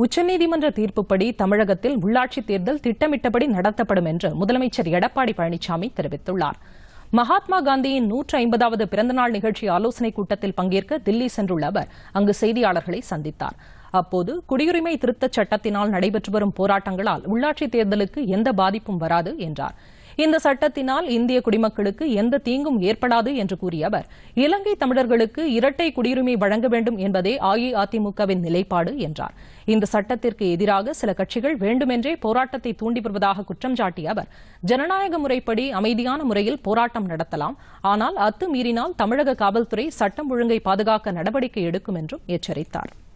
உச்சநீதிமன்ற தீர்ப்புப்படி தமிழகத்தில் உள்ளாட்சித் தேர்தல் திட்டமிட்டபடி நடத்தப்படும் என்று முதலமைச்சர் எடப்பாடி பழனிசாமி தெரிவித்துள்ளார் மகாத்மா காந்தியின் நூற்று ஐம்பதாவது பிறந்தநாள் நிகழ்ச்சி ஆலோசனைக் கூட்டத்தில் பங்கேற்க தில்லி சென்றுள்ள அவர் அங்கு செய்தியாளர்களை சந்தித்தார் அப்போது குடியுரிமை திருத்தச் சட்டத்தினால் நடைபெற்று வரும் போராட்டங்களால் உள்ளாட்சித் தேர்தலுக்கு எந்த பாதிப்பும் வராது என்றார் இந்த சட்டத்தினால் இந்திய குடிமக்களுக்கு எந்த தீங்கும் ஏற்படாது என்று கூறிய அவர் இலங்கை தமிழர்களுக்கு இரட்டை குடியுரிமை வழங்க வேண்டும் என்பதே அஇஅதிமுகவின் நிலைப்பாடு என்றார் இந்த சட்டத்திற்கு எதிராக சில கட்சிகள் வேண்டுமென்றே போராட்டத்தை தூண்டி வருவதாக குற்றம் சாட்டிய அவர் ஜனநாயக முறைப்படி அமைதியான முறையில் போராட்டம் நடத்தலாம் ஆனால் அத்துமீறினால் தமிழக காவல்துறை சட்டம் ஒழுங்கை பாதுகாக்க நடவடிக்கை எடுக்கும் என்றும் எச்சரித்தார்